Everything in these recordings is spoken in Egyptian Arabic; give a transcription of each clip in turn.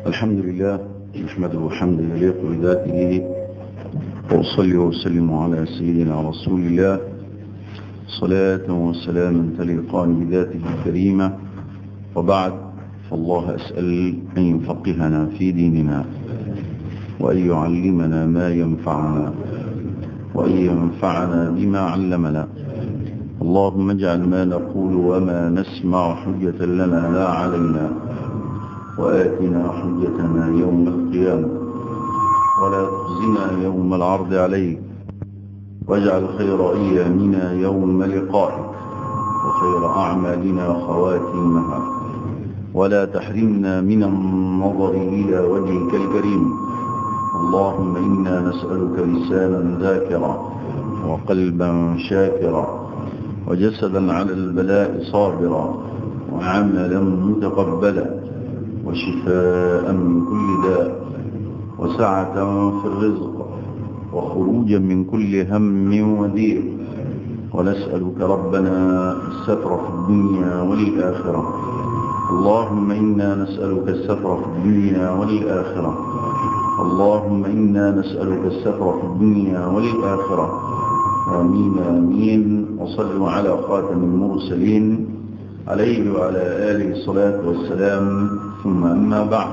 الحمد لله نحمده حمدا يليق بذاته وأصلي وأسلم على سيدنا رسول الله صلاة وسلاما تليقان بذاته الكريمة وبعد فالله أسأل أن يفقهنا في ديننا وأن يعلمنا ما ينفعنا وأن ينفعنا بما علمنا اللهم اجعل ما نقول وما نسمع حجة لنا لا علينا وآتنا حجتنا يوم القيامة ولا تخزنا يوم العرض عليك واجعل خير أيامنا يوم لقائك وخير أعمالنا خواتيمها ولا تحرمنا من النظر إلى وجهك الكريم اللهم إنا نسألك لسانا ذاكرا وقلبا شاكرا وجسدا على البلاء صابرا وعملا متقبلا وشفاء من كل داء وسعة في الرزق وخروجا من كل هم وضيق ونسألك ربنا الستر في الدنيا والآخرة اللهم إنا نسألك الستر في الدنيا والآخرة اللهم إنا نسألك الستر في الدنيا والآخرة آمين آمين وصلوا على خاتم المرسلين عليه وعلى آله الصلاة والسلام ثم أما بعد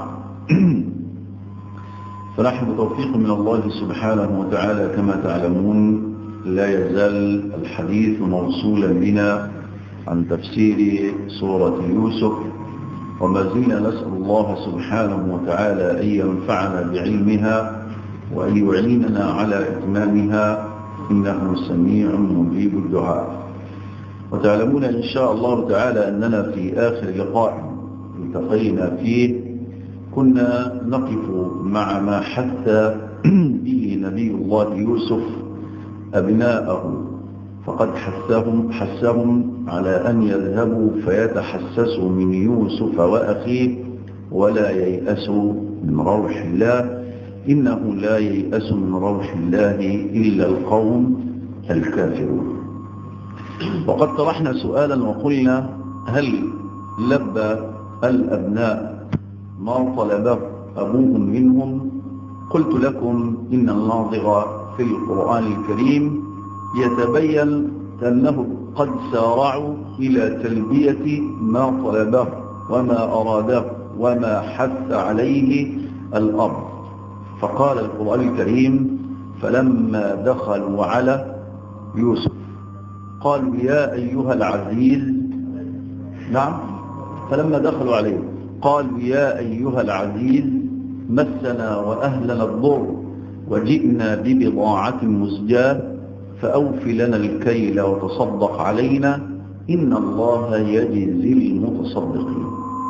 فنحن بتوفيق من الله سبحانه وتعالى كما تعلمون لا يزال الحديث موصولا بنا عن تفسير سورة يوسف وما زلنا نسأل الله سبحانه وتعالى أن ينفعنا بعلمها وأن يعيننا على إتمامها إنه سميع مجيب الدعاء وتعلمون إن شاء الله تعالى أننا في آخر لقاء التقينا فيه كنا نقف مع ما حث به نبي الله يوسف أبناءه فقد حثهم, حثهم على أن يذهبوا فيتحسسوا من يوسف وأخيه ولا ييأسوا من روح الله إنه لا ييأس من روح الله إلا القوم الكافرون وقد طرحنا سؤالا وقلنا هل لبى الأبناء ما طلبه أبوهم منهم قلت لكم إن الناظر في القرآن الكريم يتبين أنه قد سارعوا إلى تلبية ما طلبه وما أراده وما حث عليه الأرض فقال القرآن الكريم فلما دخلوا على يوسف قالوا يا أيها العزيز نعم فلما دخلوا عليه قالوا يا أيها العزيز مسنا وأهلنا الضر وجئنا ببضاعة مزجاة فأوف لنا الكيل وتصدق علينا إن الله يجزي المتصدقين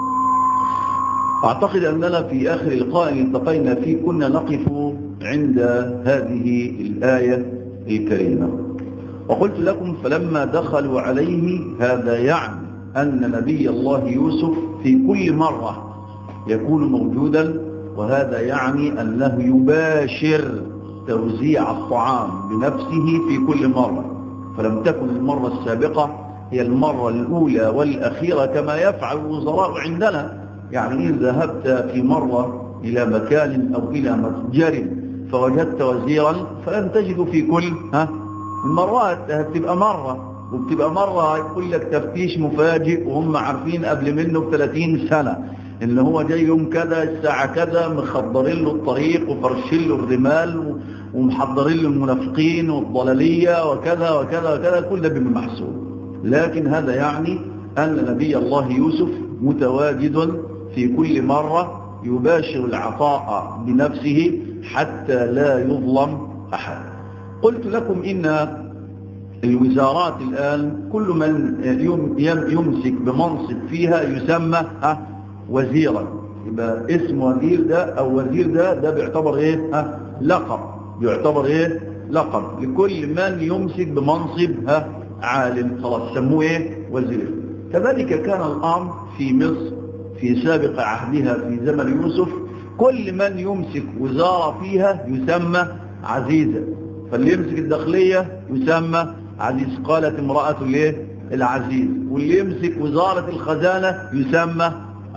أعتقد أننا في آخر لقاء التقينا فيه كنا نقف عند هذه الآية الكريمة وقلت لكم فلما دخلوا عليه هذا يعني أن نبي الله يوسف في كل مرة يكون موجودا وهذا يعني أنه يباشر توزيع الطعام بنفسه في كل مرة فلم تكن المرة السابقة هي المرة الأولى والأخيرة كما يفعل الوزراء عندنا يعني إن ذهبت في مرة إلى مكان أو إلى متجر فوجدت وزيرا فلن تجد في كل ها المرات بتبقى مرة وبتبقى مرة يقول لك تفتيش مفاجئ وهم عارفين قبل منه ب 30 سنة ان هو جاي يوم كذا الساعة كذا مخضرين له الطريق وفرشين له الرمال ومحضرين له المنافقين والضلالية وكذا وكذا وكذا كل ده بما محسوب لكن هذا يعني أن نبي الله يوسف متواجد في كل مرة يباشر العطاء بنفسه حتى لا يظلم أحد قلت لكم إن الوزارات الآن كل من يمسك بمنصب فيها يسمى وزيرا يبقى اسم وزير ده أو وزير ده ده بيعتبر إيه ها لقب بيعتبر إيه لقب لكل من يمسك بمنصب ها عالم خلاص سموه إيه وزير كذلك كان الأمر في مصر في سابق عهدها في زمن يوسف كل من يمسك وزارة فيها يسمى عزيزة فاللي يمسك الداخلية يسمى عزيز قالت امرأة الايه العزيز واللي يمسك وزارة الخزانة يسمى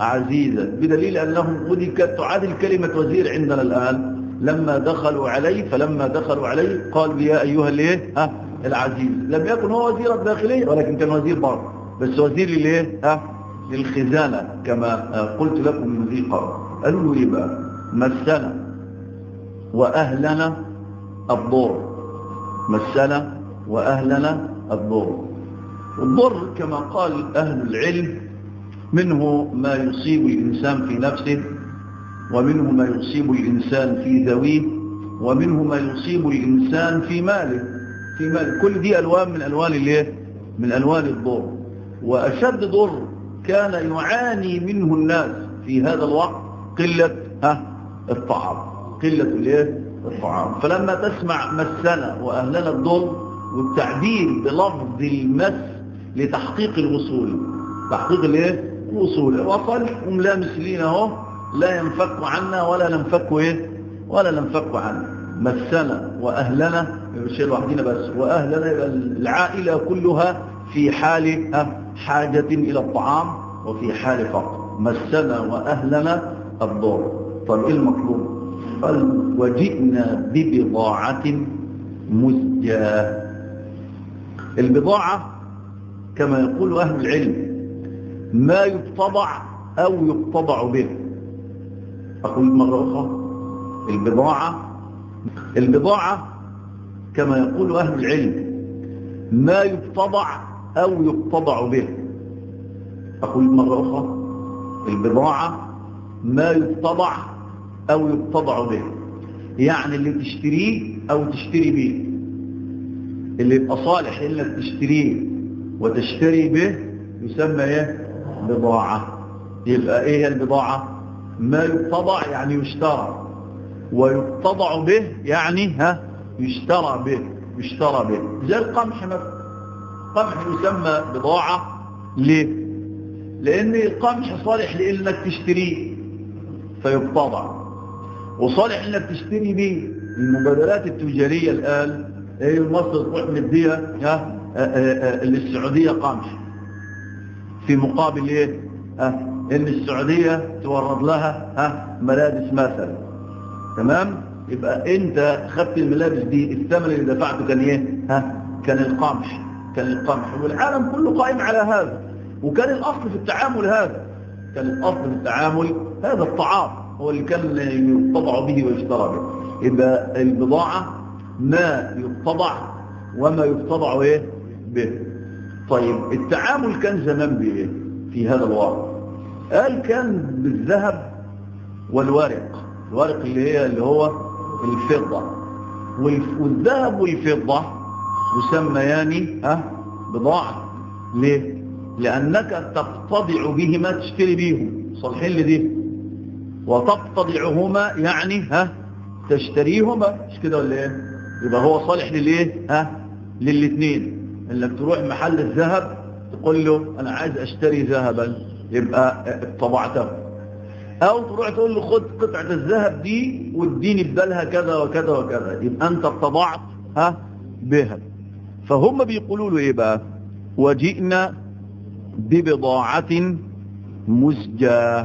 عزيزا بدليل أنهم ودي كانت تعادل كلمة وزير عندنا الآن لما دخلوا عليه فلما دخلوا عليه قالوا يا أيها الايه ها العزيز لم يكن هو وزير الداخلية ولكن كان وزير بر بس وزير للايه ها للخزانة كما قلت لكم من ذي قبل قالوا له ايه بقى مسنا وأهلنا الضر مسنا وأهلنا الضر الضر كما قال أهل العلم منه ما يصيب الإنسان في نفسه ومنه ما يصيب الإنسان في ذويه ومنه ما يصيب الإنسان في ماله في ماله كل دي ألوان من ألوان الايه من ألوان الضر وأشد ضر كان يعاني منه الناس في هذا الوقت قلة ها الطعام قلة الايه الطعام فلما تسمع مسنا وأهلنا الضر والتعبير بلفظ المس لتحقيق الوصول تحقيق الايه الوصول وصل وملامس لينا اهو لا ينفك عنا ولا ننفك ايه ولا ننفك عنه مسنا واهلنا مش لوحدنا بس واهلنا يبقى العائله كلها في حال حاجه الى الطعام وفي حال فقر مسنا واهلنا الضر طب ايه المطلوب قال وجئنا ببضاعه مزجاه البضاعه كما يقول اهل العلم ما يتضع او يقتضع به أقول مرة أخرى البضاعة البضاعة كما يقول أهل العلم ما يبتضع أو يقتضع به أقول مرة أخرى البضاعة ما يبتضع أو يقتضع به يعني اللي تشتريه أو تشتري به اللي يبقى صالح إنك تشتريه وتشتري به يسمى إيه بضاعة يبقى إيه البضاعة ما يقتضع يعني يشترى ويقتضع به يعني ها يشترى به يشترى به زي القمح مثلا قمح يسمى بضاعة ليه لان القمح صالح لانك تشتريه فيقتضع وصالح انك تشتري به المبادرات التجارية الان هي مصر تروح مدية ها للسعودية قمح في مقابل ايه ها ان السعودية تورد لها ها ملابس مثلا تمام يبقى انت خدت الملابس دي الثمن اللي دفعته كان ايه ها كان القمح كان القمح والعالم كله قائم على هذا وكان الاصل في التعامل هذا كان الاصل في التعامل هذا الطعام هو اللي كان يطبع به ويشترى به يبقى البضاعة ما يطبع وما يطبع ايه به طيب التعامل كان زمان بايه في هذا الوقت قال كان بالذهب والورق الورق اللي هي اللي هو الفضة والذهب والفضة يسميان ها بضاعة ليه لأنك تقتضع بهما تشتري بيهم صالحين لدي وتقتضعهما يعني ها تشتريهما مش كده ولا ايه يبقى هو صالح للايه ها للاثنين انك تروح محل الذهب تقول له انا عايز اشتري ذهبا يبقى طبعته او تروح تقول له خد قطعة الذهب دي واديني بدلها كذا وكذا وكذا يبقى انت طبعت ها بها فهم بيقولوا له ايه بقى وجئنا ببضاعة مزجاة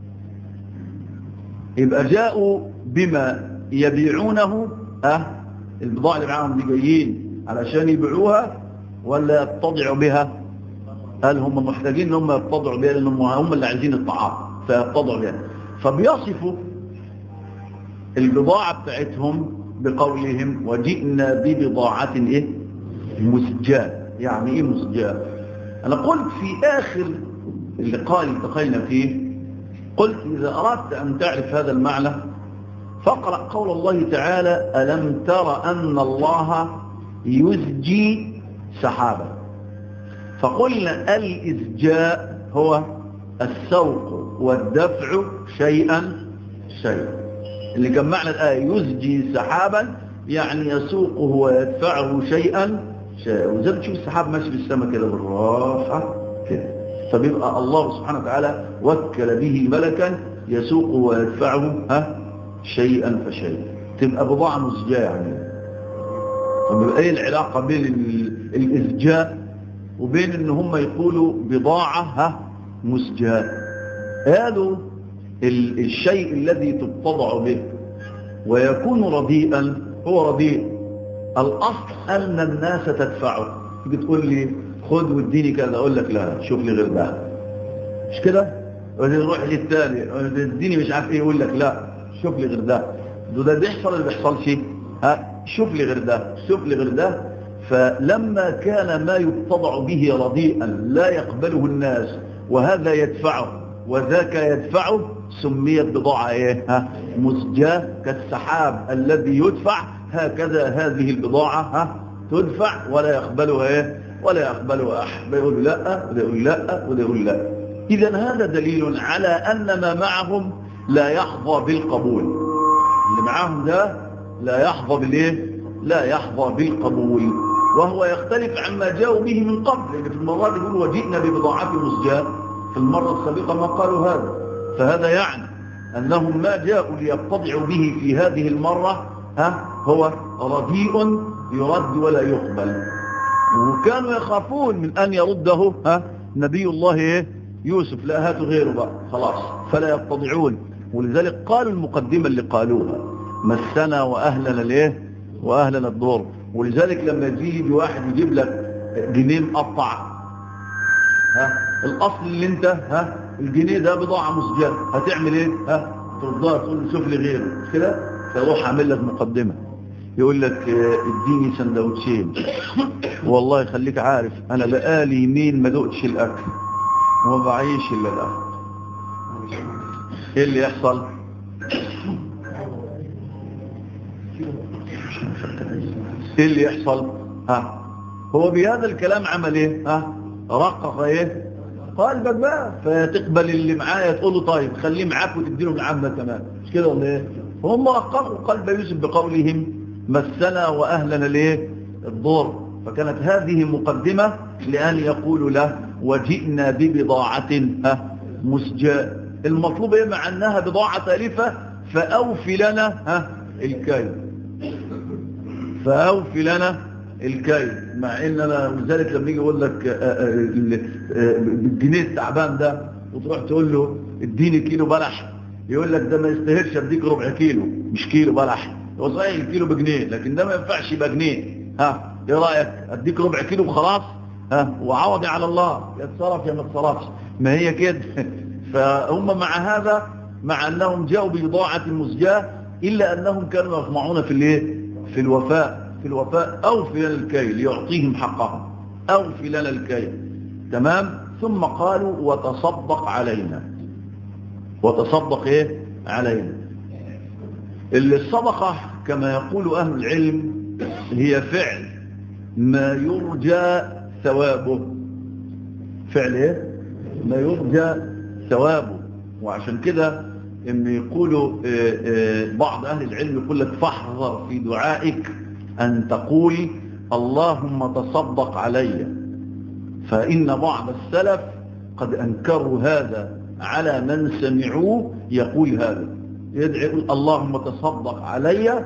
يبقى جاءوا بما يبيعونه اه البضاعة اللي معاهم دي جايين علشان يبيعوها ولا يتضعوا بها قال هم محتاجين ان هم يتضعوا بها لانهم هم اللي عايزين الطعام فيتضعوا بها فبيصفوا البضاعة بتاعتهم بقولهم وجئنا ببضاعة ايه مسجاة يعني ايه مسجاة انا قلت في اخر اللقاء اللي التقينا فيه قلت اذا اردت ان تعرف هذا المعنى فاقرأ قول الله تعالى ألم تر أن الله يزجي سحابا فقلنا الإزجاء هو السوق والدفع شيئا شيئا اللي جمعنا الآية يزجي سحابا يعني يسوقه ويدفعه شيئا شيئا وزي بتشوف السحاب ماشي في السماء كده بالراحة كده فبيبقى الله سبحانه وتعالى وكل به ملكا يسوقه ويدفعه ها شيئا فشيئا تبقى بضاعة مزجاة يعني طب ايه العلاقة بين الإزجاء وبين ان هم يقولوا بضاعة ها مسجاة قالوا ال- الشيء الذي تتضع به ويكون رديئا هو رديء الأصل أن الناس تدفعه تيجي تقول لي خد واديني كذا أقول لك لا شوف لي غير ده مش كده نروح للتاني اديني مش عارف ايه يقول لك لا شوف لي غير ده ده ده بيحصل اللي بيحصلش ها شوف لي غير ده شوف لي غير ده فلما كان ما يتضع به رديئا لا يقبله الناس وهذا يدفعه وذاك يدفعه سميت بضاعة ايه ها مسجاة كالسحاب الذي يدفع هكذا هذه البضاعة ها تدفع ولا يقبلها ايه ولا يقبلها احد يقول لا وده يقول لا وده يقول لا اذا هذا دليل على ان ما معهم لا يحظى بالقبول اللي معاهم ده لا يحظى بالايه لا يحظى بالقبول وهو يختلف عما جاءوا به من قبل لان في المرات يقول وجئنا ببضاعة مسجاة في المرة السابقة ما قالوا هذا فهذا يعني أنهم ما جاءوا ليبتضعوا به في هذه المرة ها هو رديء يرد ولا يقبل وكانوا يخافون من أن يرده ها نبي الله إيه يوسف لا هاتوا غيره بقى خلاص فلا يبتضعون ولذلك قالوا المقدمة اللي قالوها مسنا وأهلنا ليه وأهلنا الدور ولذلك لما يجي واحد يجيب لك جنيه مقطع ها الاصل اللي انت ها الجنيه ده بضاعه مسجله هتعمل ايه ها ترضاها تقول له شوف لي غيره مش كده فيروح عامل لك مقدمه يقول لك اه، اديني سندوتشين والله خليك عارف انا بقالي يمين ما دقتش الاكل وما بعيش الا ده ايه اللي يحصل ايه اللي يحصل ها هو بهذا الكلام عمل ايه ها رقق ايه قلبك بقى فتقبل اللي معايا تقول له طيب خليه معاك وتديله العامة كمان مش كده ولا ايه هم رققوا قلب يوسف بقولهم مسنا واهلنا ليه الضر فكانت هذه مقدمة لأن يقولوا له وجئنا ببضاعة ها مسجاة المطلوب ايه مع انها بضاعة تالفة فأوفي لنا ها الكيل فأوفي لنا الكيل مع ان انا لذلك لما يجي يقول لك آه، آه، ال- آه، بالجنيه التعبان ده وتروح تقول له اديني كيلو بلح يقول لك ده ما يستاهلش اديك ربع كيلو مش كيلو بلح هو صحيح الكيلو بجنيه لكن ده ما ينفعش يبقى جنيه ها ايه رايك اديك ربع كيلو وخلاص ها وعوضي على الله يا اتصرف يا ما اتصرفش ما هي كده فهم مع هذا مع انهم جاءوا ببضاعه مزجاه الا انهم كانوا يطمعون في الايه في الوفاء في الوفاء أوفي لنا الكيل يعطيهم حقهم أوفي لنا الكيل تمام ثم قالوا وتصدق علينا وتصدق إيه علينا اللي الصدقة كما يقول أهل العلم هي فعل ما يرجى ثوابه فعل إيه ما يرجى ثوابه وعشان كده ان يقولوا آه، آه، بعض اهل العلم يقول لك فاحذر في دعائك ان تقول اللهم تصدق علي فان بعض السلف قد انكروا هذا على من سمعوه يقول هذا يدعي يقول اللهم تصدق علي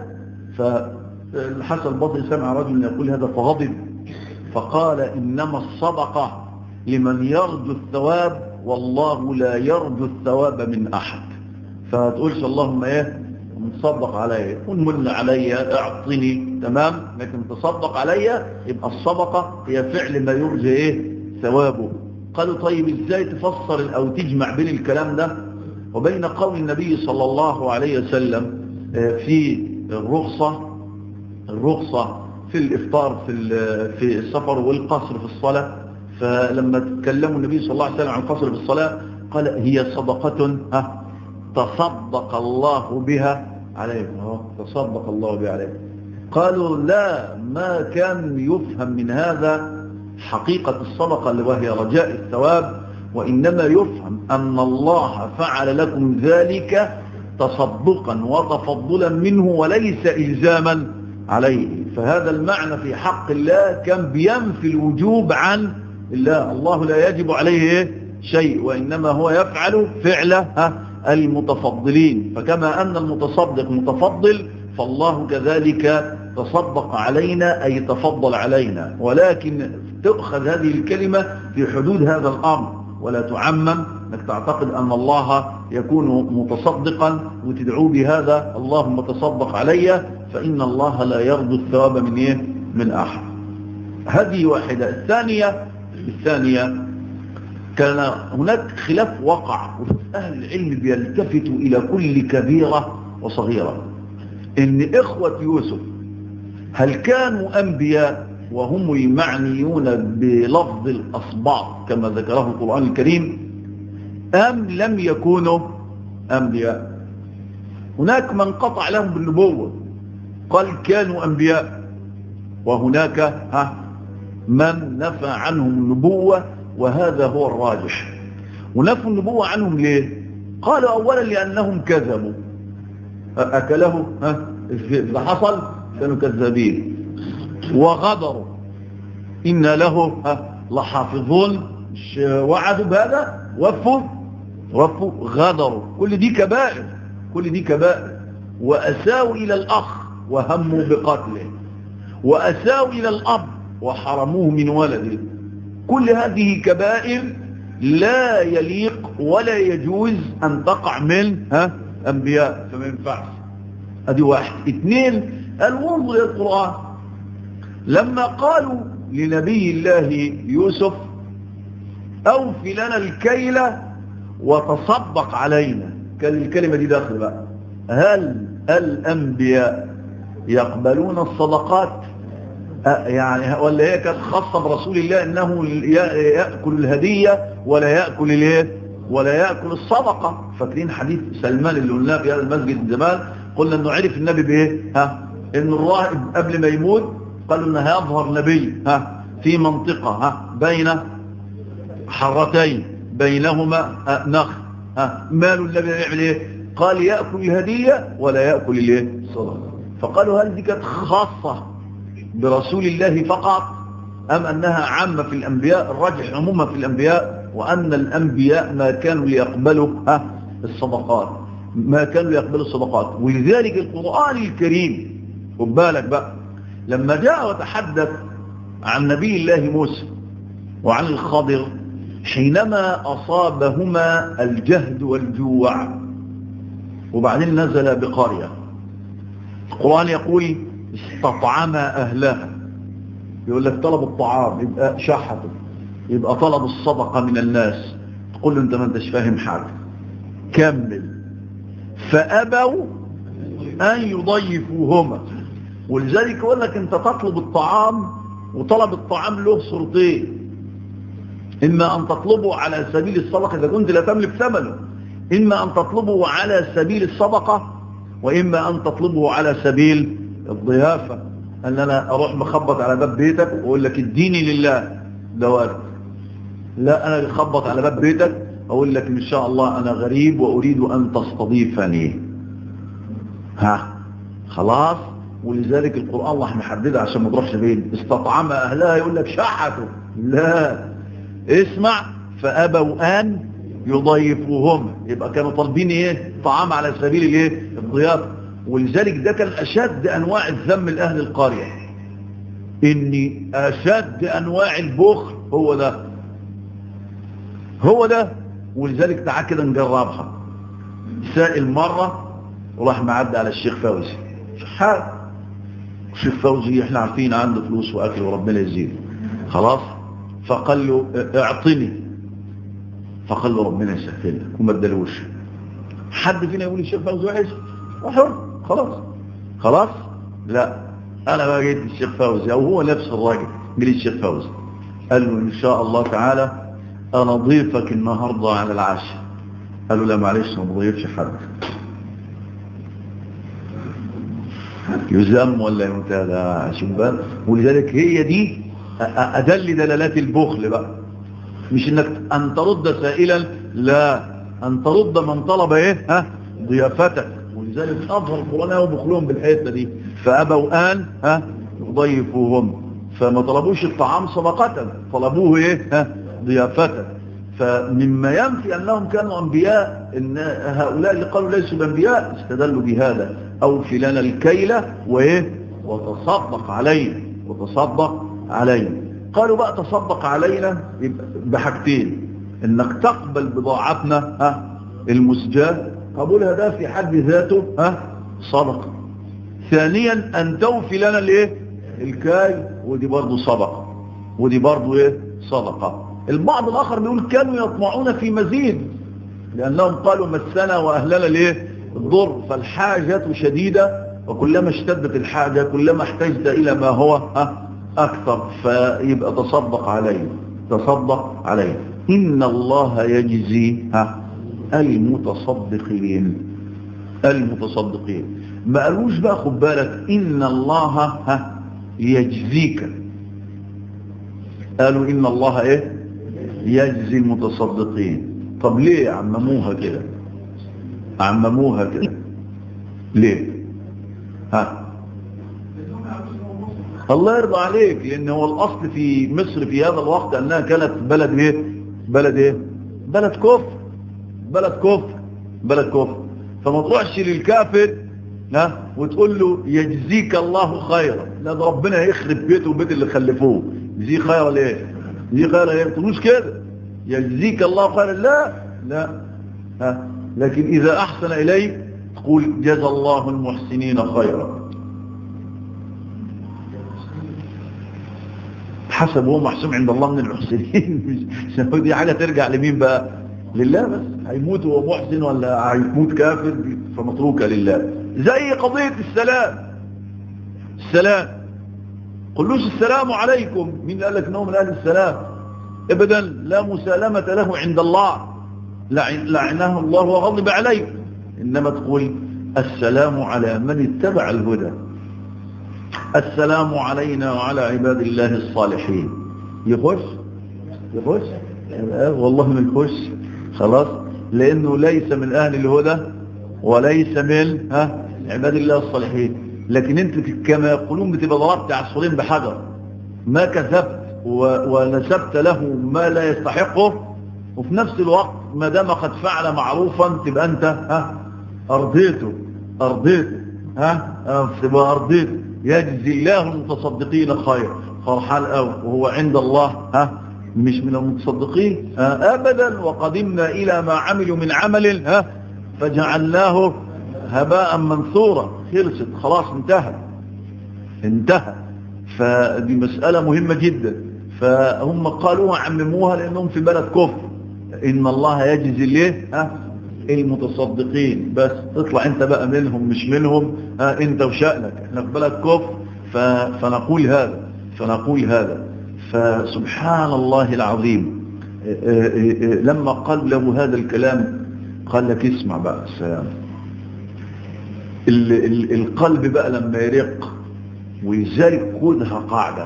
فالحسن البصري سمع رجل يقول هذا فغضب فقال انما الصدقه لمن يرجو الثواب والله لا يرجو الثواب من احد فتقولش اللهم ايه تصدق عليا كن من عليا اعطني تمام لكن تصدق عليا يبقى الصدقه هي فعل ما يرجى ايه ثوابه قالوا طيب ازاي تفسر او تجمع بين الكلام ده وبين قول النبي صلى الله عليه وسلم آه، في الرخصه الرخصه في الافطار في ال- في السفر والقصر في الصلاه فلما تكلموا النبي صلى الله عليه وسلم عن القصر في الصلاه قال هي صدقه ها تصدق الله بها عليكم اهو تصدق الله بها عليكم قالوا لا ما كان يفهم من هذا حقيقة الصدقة وهي رجاء الثواب وإنما يفهم أن الله فعل لكم ذلك تصدقا وتفضلا منه وليس إلزاما عليه فهذا المعنى في حق الله كان بينفي الوجوب عن الله الله لا يجب عليه إيه؟ شيء وإنما هو يفعل فعل ها المتفضلين فكما أن المتصدق متفضل فالله كذلك تصدق علينا أي تفضل علينا ولكن تؤخذ هذه الكلمة في حدود هذا الأمر ولا تعمم انك تعتقد ان الله يكون متصدقا وتدعو بهذا اللهم تصدق علي فان الله لا يرضى الثواب من ايه من احد هذه واحدة الثانية الثانية كان هناك خلاف وقع وفي اهل العلم بيلتفتوا الى كل كبيرة وصغيرة ان اخوة يوسف هل كانوا انبياء وهم المعنيون بلفظ الأصباط كما ذكره القرآن الكريم أم لم يكونوا أنبياء هناك من قطع لهم بالنبوة قال كانوا أنبياء وهناك ها من نفى عنهم النبوة وهذا هو الراجح ونفوا النبوة عنهم ليه قالوا أولا لأنهم كذبوا أكله ها إذا حصل كانوا كذابين وغدروا إن له لحافظون وعدوا بهذا وفوا وفوا غدروا كل دي كبائر كل دي كبائر وأساوا إلى الأخ وهموا بقتله وأساوا إلى الأب وحرموه من ولده كل هذه كبائر لا يليق ولا يجوز أن تقع من ها أنبياء فما ينفعش ادي واحد اثنين الوضع القرآن لما قالوا لنبي الله يوسف أوفي لنا الكيلة وتصدق علينا كان الكلمة دي داخل بقى هل الأنبياء يقبلون الصدقات يعني ولا هي كانت خاصة برسول الله انه يأكل الهدية ولا يأكل الايه ولا يأكل الصدقة فاكرين حديث سلمان اللي قلناه في هذا المسجد زمان قلنا انه عرف النبي بايه ها ان الراهب قبل ما يموت قالوا انه هيظهر نبي ها في منطقة ها بين حرتين بينهما نخل ها ماله النبي يعمل ايه قال يأكل الهدية ولا يأكل الايه الصدقة فقالوا هل دي كانت خاصة برسول الله فقط أم أنها عامة في الأنبياء الراجح عموما في الأنبياء وأن الأنبياء ما كانوا ليقبلوا ها الصدقات ما كانوا ليقبلوا الصدقات ولذلك القرآن الكريم خد بالك بقى لما جاء وتحدث عن نبي الله موسى وعن الخضر حينما أصابهما الجهد والجوع وبعدين نزل بقرية القرآن يقول استطعم أهلها يقول لك طلب الطعام يبقى شحته يبقى طلب الصدقة من الناس تقول له انت ما انتش فاهم حاجة كمل فأبوا أن يضيفوهما ولذلك يقول لك انت تطلب الطعام وطلب الطعام له صورتين إما أن تطلبه على سبيل الصدقة إذا كنت لا تملك ثمنه إما أن تطلبه على سبيل الصدقة وإما أن تطلبه على سبيل الضيافة أن أنا أروح مخبط على باب بيتك وأقول لك اديني لله ده وارد لا أنا أخبط على باب بيتك أقول لك إن شاء الله أنا غريب وأريد أن تستضيفني ها خلاص ولذلك القرآن الله محددها عشان ما تروحش فين استطعم أهلها يقول لك شحته لا اسمع فأبوا أن يضيفوهم يبقى كانوا طالبين ايه طعام على سبيل الايه الضيافه ولذلك ده كان اشد انواع الذم لاهل القريه ان اشد انواع البخل هو ده هو ده ولذلك تعال كده نجربها سائل مره وراح معدي على الشيخ فوزي حال الشيخ فوزي احنا عارفين عنده فلوس واكل وربنا يزيده خلاص فقال له اعطني فقال له ربنا يسهل لك وما ادالوش حد فينا يقول الشيخ فوزي وحش وحر خلاص خلاص لا انا بقى جيت الشيخ فوزي او هو نفس الراجل قال الشيخ فوزي قال له ان شاء الله تعالى انا ضيفك النهارده على العشاء قال له لا معلش ما بضيفش حد يزم ولا يمتدى شوف بقى ولذلك هي دي ادل دلالات البخل بقى مش انك ان ترد سائلا لا ان ترد من طلب ايه ها ضيافتك ولذلك اظهر القرآن هو بخلهم بالحته دي فابوا ان ها يضيفوهم فما طلبوش الطعام صدقة طلبوه ايه ها ضيافة فمما ينفي انهم كانوا انبياء ان هؤلاء اللي قالوا ليسوا بانبياء استدلوا بهذا او في لنا الكيلة وايه وتصدق علينا وتصدق علينا قالوا بقى تصدق علينا بحاجتين انك تقبل بضاعتنا ها المسجاه قبولها ده في حد ذاته ها صدقه ثانيا ان توفي لنا الايه الكاي ودي برضه صدقه ودي برضه ايه صدقه البعض الاخر بيقول كانوا يطمعون في مزيد لانهم قالوا مسنا واهلنا الايه الضر فالحاجه شديده وكلما اشتدت الحاجه كلما احتجت الى ما هو ها اكثر فيبقى تصدق عليه تصدق عليه ان الله يجزي ها المتصدقين المتصدقين ما قالوش بقى خد بالك ان الله ها يجزيك قالوا ان الله ايه يجزي المتصدقين طب ليه عمموها كده عمموها كده ليه ها الله يرضى عليك لان هو الاصل في مصر في هذا الوقت انها كانت بلد ايه بلد ايه بلد كفر بلد كفر بلد كفر فما تروحش للكافر ها وتقول له يجزيك الله خيرا لا ده ربنا يخرب بيته وبيت اللي خلفوه يجزيه خيرا ليه يجزيه خيرا ليه ما تقولوش كده يجزيك الله خيرا لا لا ها لكن اذا احسن اليك تقول جزى الله المحسنين خيرا حسب هو محسوم عند الله من المحسنين مش دي حاجه ترجع لمين بقى لله بس هيموت هو محسن ولا هيموت كافر فمتروكه لله زي قضيه السلام السلام قلوش السلام عليكم مين قال لك انه من اهل السلام ابدا لا مسالمه له عند الله لعنه الله وغضب عليه انما تقول السلام على من اتبع الهدى السلام علينا وعلى عباد الله الصالحين يخش يخش والله من يخش خلاص لانه ليس من اهل الهدى وليس من ها عباد الله الصالحين لكن انت كما يقولون بتبقى ضربت عصفورين بحجر ما كذبت ونسبت له ما لا يستحقه وفي نفس الوقت ما دام قد فعل معروفا تبقى انت ها ارضيته ارضيته ها تبقى ارضيته يجزي الله المتصدقين خير فرحان قوي وهو عند الله ها مش من المتصدقين ها ابدا وقدمنا الى ما عملوا من عمل ها فجعلناه هباء منثورا خلصت خلاص انتهى انتهى فدي مسألة مهمة جدا فهم قالوها عمموها لانهم في بلد كفر ان الله يجزي ليه ها المتصدقين بس اطلع انت بقى منهم مش منهم ها انت وشأنك احنا في بلد كفر فنقول هذا فنقول هذا فسبحان الله العظيم لما قال له هذا الكلام قال لك اسمع بقى السلام القلب بقى لما يرق ولذلك خذها قاعدة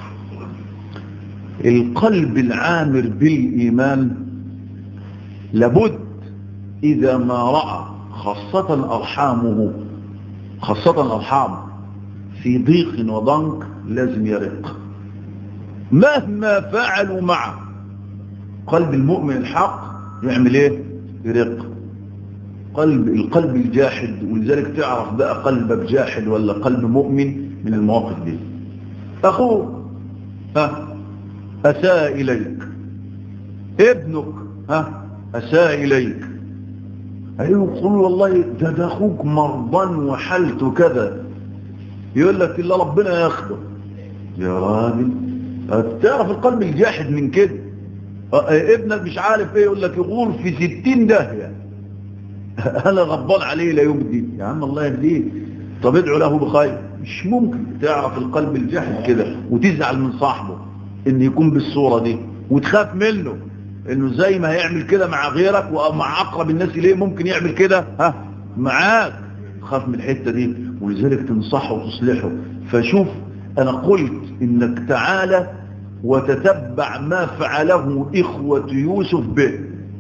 القلب العامر بالإيمان لابد إذا ما رأى خاصة أرحامه خاصة الأرحام في ضيق وضنك لازم يرق مهما فعلوا معه قلب المؤمن الحق يعمل ايه يرق قلب القلب الجاحد ولذلك تعرف بقى قلبك جاحد ولا قلب مؤمن من المواقف دي اخوك ها اساء اليك ابنك ها اساء اليك ايوه يقول والله ده ده اخوك مرضان وحالته كذا يقول لك الا ربنا ياخده يا راجل تعرف القلب الجاحد من كده ابنك مش عارف ايه يقول لك يغور في ستين داهية انا غضبان عليه لا يبدي يا عم الله يهديه طب ادعو له بخير مش ممكن تعرف القلب الجاحد كده وتزعل من صاحبه ان يكون بالصورة دي وتخاف منه انه زي ما هيعمل كده مع غيرك ومع اقرب الناس اليه ممكن يعمل كده ها معاك تخاف من الحتة دي ولذلك تنصحه وتصلحه فشوف انا قلت انك تعالى وتتبع ما فعله إخوة يوسف به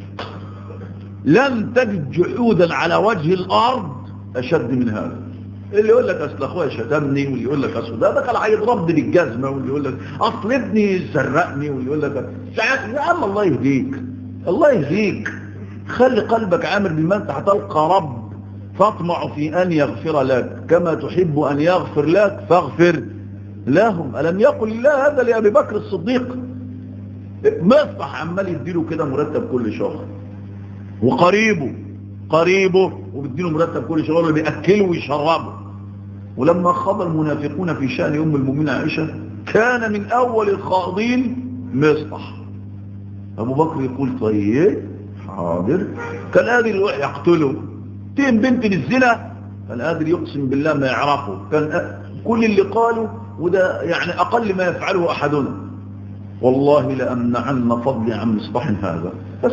لم تجد جحودا على وجه الأرض أشد من هذا اللي يقول لك أصل أخويا شتمني واللي يقول لك أصل ده دخل هيضربني بالجزمة واللي يقول لك أصل ابني سرقني واللي يقول لك يا عم الله يهديك الله يهديك خلي قلبك عامر بما أنت هتلقى رب تطمع في أن يغفر لك كما تحب أن يغفر لك فاغفر لهم ألم يقل الله هذا لأبي بكر الصديق مصلح عمال يديله كده مرتب كل شهر وقريبه قريبه وبيديله مرتب كل شهر اللي بيأكله ويشربه ولما خاض المنافقون في شأن أم المؤمنين عائشة كان من أول الخاضين مصلح أبو بكر يقول طيب حاضر كان قادر يروح يقتله تين بنت للزنا كان قادر يقسم بالله ما يعرفه كان كل اللي قاله وده يعني أقل ما يفعله أحدنا والله لأمنعن فضلي عن مصباح هذا بس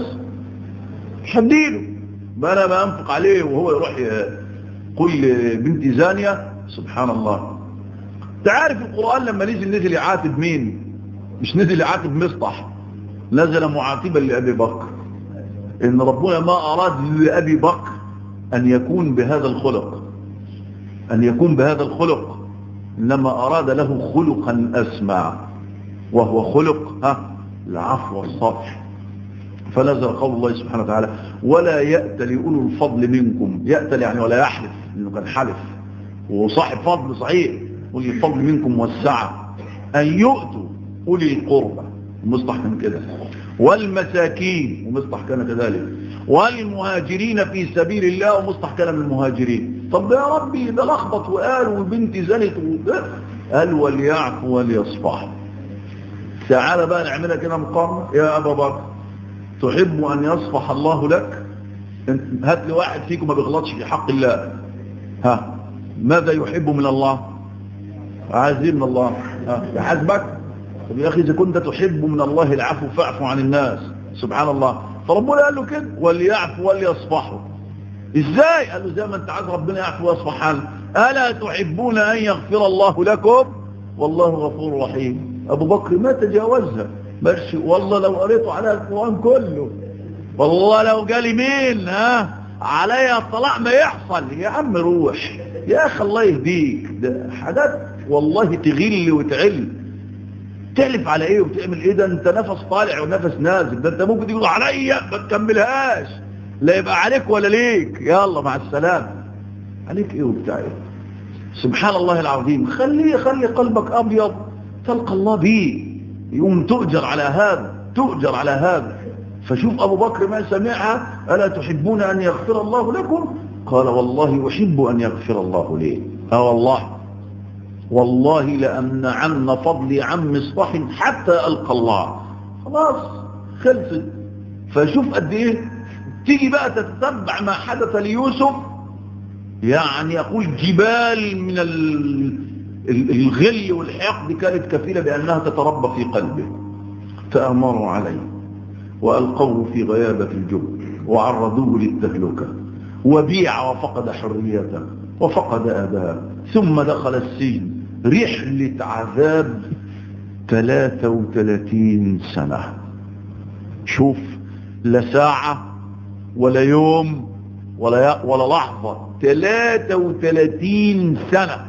حديله ما أنا ما أنفق عليه وهو يروح يقول بنت زانية سبحان الله تعرف القرآن لما نزل نزل يعاتب مين مش نزل يعاتب مصطح نزل معاتبا لأبي بكر إن ربنا ما أراد لأبي بكر أن يكون بهذا الخلق أن يكون بهذا الخلق إنما أراد له خلقا أسمع وهو خلق ها العفو والصفح فنزل قول الله سبحانه وتعالى ولا يأتى لأولو الفضل منكم يأتى يعني ولا يحلف لأنه كان حلف وصاحب فضل صحيح أولي الفضل منكم والسعة أن يؤتوا أولي القربى ومصلح كان كده والمساكين ومصلح كان كذلك والمهاجرين في سبيل الله ومصلح كان من المهاجرين طب يا ربي ده لخبط وقال وبنتي زنت قال وليعفوا وليصفحوا تعالى بقى نعملها كده مقارنة يا أبا بكر تحب أن يصفح الله لك هات لي واحد فيكم ما بيغلطش في حق الله ها ماذا يحب من الله عايزين من الله ها يحاسبك طب يا أخي إذا كنت تحب من الله العفو فاعفو عن الناس سبحان الله فربنا قال له كده وليعفو وليصفحوا ازاي قال له زي ما انت عايز ربنا يعفو ويصفح عنه ألا تحبون أن يغفر الله لكم والله غفور رحيم أبو بكر ما تجاوزها بس والله لو قريته على القرآن كله والله لو جالي مين ها عليا الطلاق ما يحصل يا عم روح يا أخي الله يهديك ده حاجات والله تغل وتعل تحلف على ايه وتعمل ايه ده انت نفس طالع ونفس نازل ده انت ممكن تقول عليا ما تكملهاش لا يبقى عليك ولا ليك يلا مع السلامة عليك ايه وبتاع ايه سبحان الله العظيم خلي خلي قلبك ابيض تلقى الله به يوم تؤجر على هذا تؤجر على هذا فشوف ابو بكر ما سمعها الا تحبون ان يغفر الله لكم قال والله احب ان يغفر الله لي اه والله والله لأمنعن فضلي عن مصباح حتى ألقى الله خلاص خلصت فشوف قد ايه تيجي بقى تتتبع ما حدث ليوسف يعني يقول جبال من الغل والحقد كانت كفيلة بأنها تتربى في قلبه فأمروا عليه وألقوه في غيابة الجب وعرضوه للتهلكة وبيع وفقد حريته وفقد أباه ثم دخل السجن رحلة عذاب 33 سنة شوف لا ساعة ولا يوم ولا ولا لحظة 33 سنة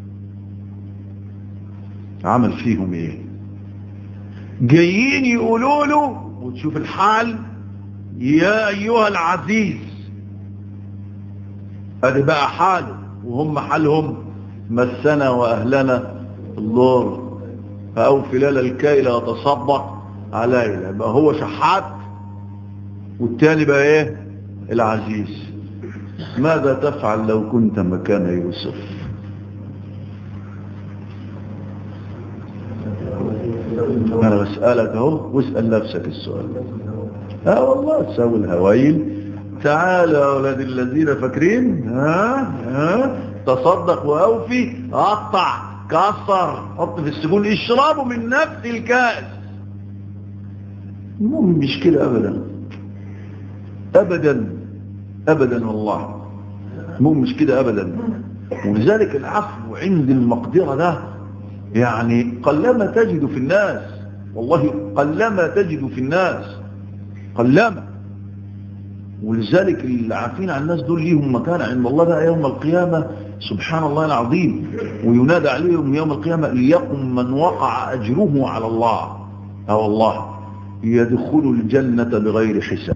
عمل فيهم ايه جايين يقولوا له وتشوف الحال يا ايها العزيز ادي بقى حاله وهم حالهم مسنا واهلنا الضر فاوفي لنا الكيل وتصدق علينا يبقى هو شحات والتاني بقى ايه العزيز ماذا تفعل لو كنت مكان يوسف انا بسألك اهو واسأل نفسك السؤال اه والله تساوي الهوايل تعالوا يا اولاد الذين فاكرين ها ها تصدق واوفي قطع كسر حط في السجون اشربوا من نفس الكاس المهم مش كده ابدا ابدا ابدا والله المهم مش كده ابدا ولذلك العفو عند المقدرة ده يعني قلما تجد في الناس والله قلما تجد في الناس قلما ولذلك العافين عن الناس دول ليهم مكان عند الله بقى يوم القيامة سبحان الله العظيم وينادى عليهم يوم القيامة ليقم من وقع أجره على الله اه والله يدخل الجنة بغير حساب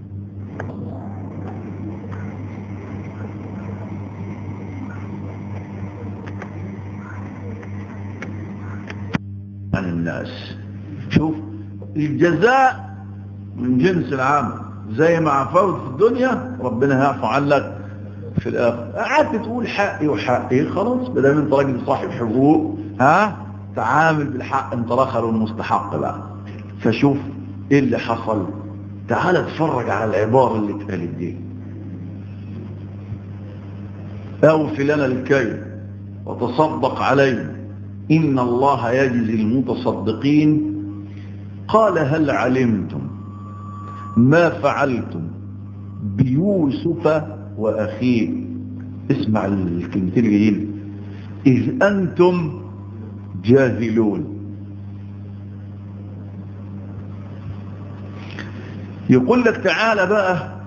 عن الناس شوف الجزاء من جنس العمل زي ما عفوت في الدنيا ربنا هيعفو عنك في الاخر قعدت تقول حقي وحقي خلاص بدل انت راجل صاحب حقوق ها تعامل بالحق انت رخر المستحق بقى فشوف ايه اللي حصل تعال اتفرج على العبارة اللي اتقالت دي اوفي لنا الكيل وتصدق علينا إن الله يجزي المتصدقين قال هل علمتم ما فعلتم بيوسف وأخيه اسمع الكلمتين الجايين إذ أنتم جاهلون يقول لك تعالى بقى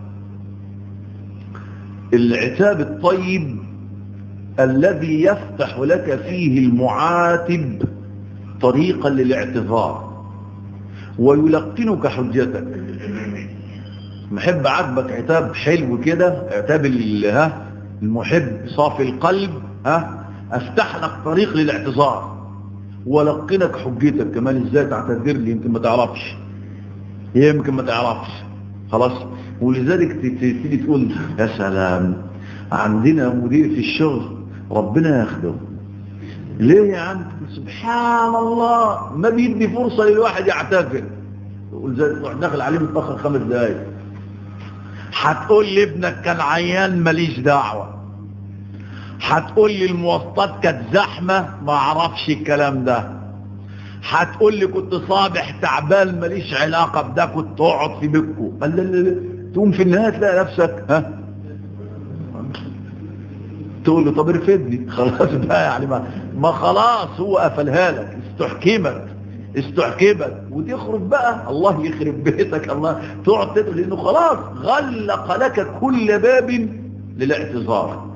العتاب الطيب الذي يفتح لك فيه المعاتب طريقا للاعتذار ويلقنك حجتك محب عجبك عتاب حلو كده عتاب ها المحب صافي القلب ها افتح لك طريق للاعتذار ولقنك حجتك كمان ازاي تعتذر لي يمكن ما تعرفش يمكن ما تعرفش خلاص ولذلك تيجي تقول يا سلام عندنا مدير في الشغل ربنا ياخده ليه يا عم سبحان الله ما بيدي فرصة للواحد يعتذر ولذلك تروح داخل عليه متأخر خمس دقايق هتقول لي ابنك كان عيان ماليش دعوة هتقول لي المواصلات كانت زحمة ما اعرفش الكلام ده هتقول لي كنت صابح تعبان ماليش علاقة بده كنت اقعد في بيتكم تقوم في النهاية تلاقي نفسك ها تقول له طب ارفدني خلاص بقى يعني ما, ما خلاص هو قفلها لك استحكمت استحكمت وتخرج بقى الله يخرب بيتك الله تقعد تدخل لانه خلاص غلق لك كل باب للاعتذار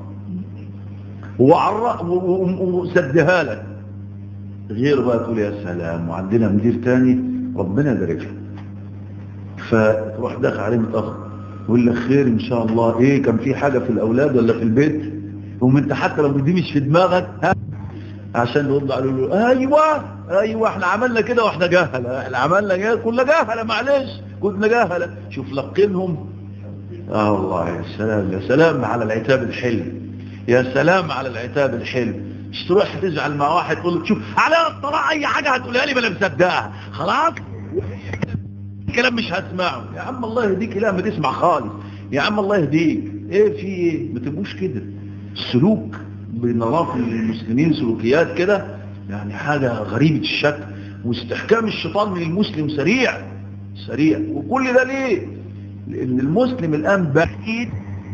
وسدها لك غير بقى تقول يا سلام وعندنا مدير تاني ربنا يبارك له فتروح داخل عليه متاخر يقول لك خير ان شاء الله ايه كان في حاجه في الاولاد ولا في البيت وم انت حتى لو دي مش في دماغك ها عشان نرد عليه له ايوه ايوه احنا عملنا كده واحنا جهله احنا عملنا كده كنا جهله معلش كنا جهله شوف لقنهم اه والله يا سلام يا سلام على العتاب الحلو يا سلام على العتاب الحلو مش تروح تزعل مع واحد تقول له شوف على الطلاق اي حاجه هتقولها لي ما انا مصدقها خلاص كلام مش هسمعه يا عم الله يهديك لا ما تسمع خالص يا عم الله يهديك ايه في ايه ما تبقوش كده السلوك بنراه في المسلمين سلوكيات كده يعني حاجة غريبة الشكل واستحكام الشيطان من المسلم سريع سريع وكل ده ليه لان المسلم الان بعيد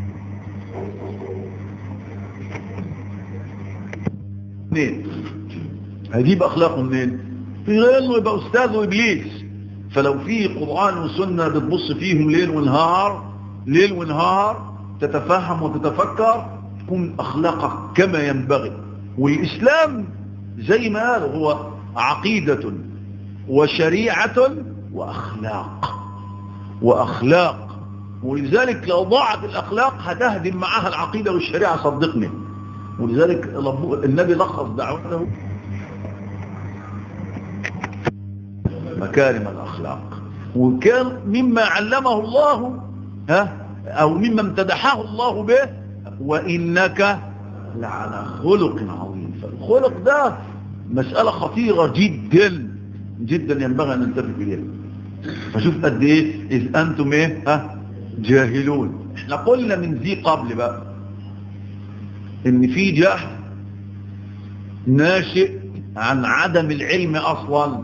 منين هجيب اخلاقه منين في غير انه يبقى استاذ وابليس فلو في قرآن وسنة بتبص فيهم ليل ونهار ليل ونهار تتفهم وتتفكر تكون أخلاقك كما ينبغي والإسلام زي ما قال هو عقيدة وشريعة وأخلاق وأخلاق ولذلك لو ضاعت الأخلاق هتهدم معها العقيدة والشريعة صدقني ولذلك النبي لخص دعوته مكارم الأخلاق وكان مما علمه الله ها أو مما امتدحه الله به وإنك لعلى خلق عظيم فالخلق ده مسألة خطيرة جدا جدا ينبغي أن ننتبه إليها فشوف قد إيه إذ أنتم إيه ها جاهلون احنا قلنا من ذي قبل بقى إن في جهل ناشئ عن عدم العلم أصلا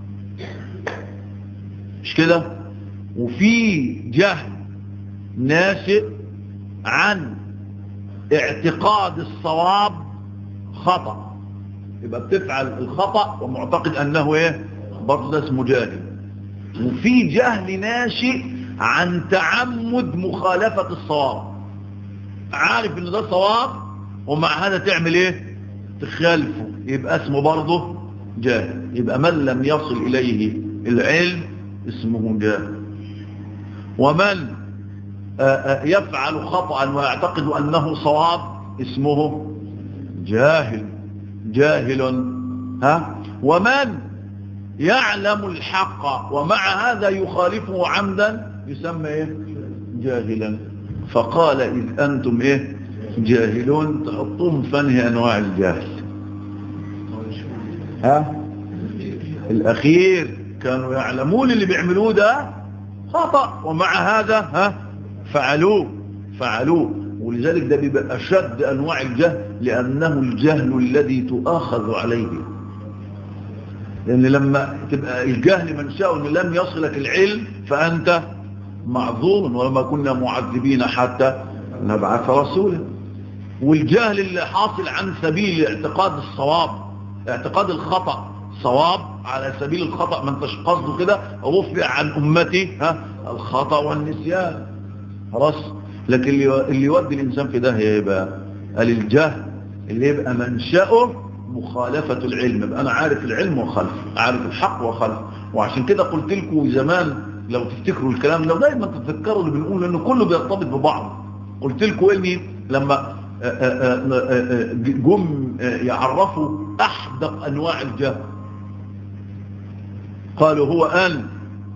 مش كده وفي جهل ناشئ عن اعتقاد الصواب خطأ يبقى بتفعل الخطأ ومعتقد انه ايه برضه ده اسمه جاهل وفي جهل ناشئ عن تعمد مخالفة الصواب عارف ان ده صواب ومع هذا تعمل ايه تخالفه يبقى اسمه برضه جاهل يبقى من لم يصل اليه العلم اسمه جاهل ومن يفعل خطأ ويعتقد أنه صواب اسمه جاهل جاهل ها ومن يعلم الحق ومع هذا يخالفه عمدا يسمى ايه جاهلا فقال إذ أنتم ايه جاهلون تحطوهم فنه أنواع الجهل ها الأخير كانوا يعلمون اللي بيعملوه ده خطأ ومع هذا ها فعلوه فعلوه ولذلك ده بيبقى أشد أنواع الجهل لأنه الجهل الذي تؤاخذ عليه لأن لما تبقى الجهل منشأه أنه لم يصلك العلم فأنت معذور وما كنا معذبين حتى نبعث رسولا والجهل اللي حاصل عن سبيل اعتقاد الصواب اعتقاد الخطأ صواب على سبيل الخطأ ما انتش قصده كده رفع عن أمتي ها الخطأ والنسيان خلاص لكن اللي يودي الإنسان في ده يبقى قال الجهل اللي يبقى منشأه مخالفة العلم يبقى أنا عارف العلم وخلف عارف الحق وخلف وعشان كده قلت لكم زمان لو تفتكروا الكلام لو دايما تتذكروا اللي بنقول لأنه كله بيرتبط ببعض قلت لكم إني لما جم يعرفوا أحدق أنواع الجهل قالوا هو أن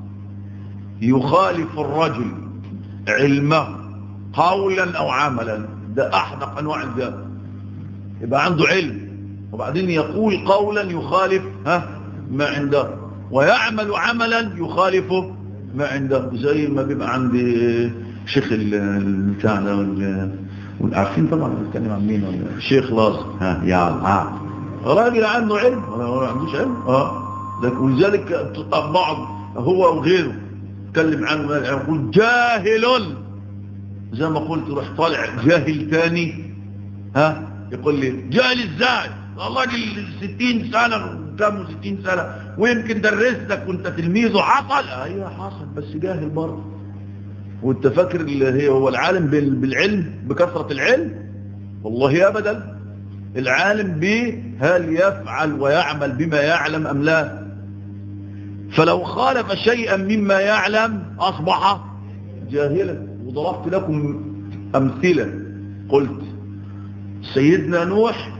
يخالف الرجل علمه قولا أو عملا ده أحدق أنواع الجهل يبقى عنده علم وبعدين يقول قولا يخالف ها ما عنده ويعمل عملا يخالفه ما عنده زي ما بيبقى عند شيخ البتاع ده عارفين طبعا بنتكلم عن مين ولا الشيخ لازم ها يا ها راجل عنده علم ولا ما عندوش علم اه ولذلك بعض هو وغيره تكلم عنه يقول جاهل زي ما قلت روح طالع جاهل تاني ها يقول لي جاهل ازاي والله دي 60 سنة كم 60 سنة ويمكن درستك وانت تلميذه حصل ايوه حصل بس جاهل برضه وانت فاكر اللي هي هو العالم بالعلم بكثرة العلم والله ابدا العالم به هل يفعل ويعمل بما يعلم ام لا فلو خالف شيئا مما يعلم اصبح جاهلا وضربت لكم امثلة قلت سيدنا نوح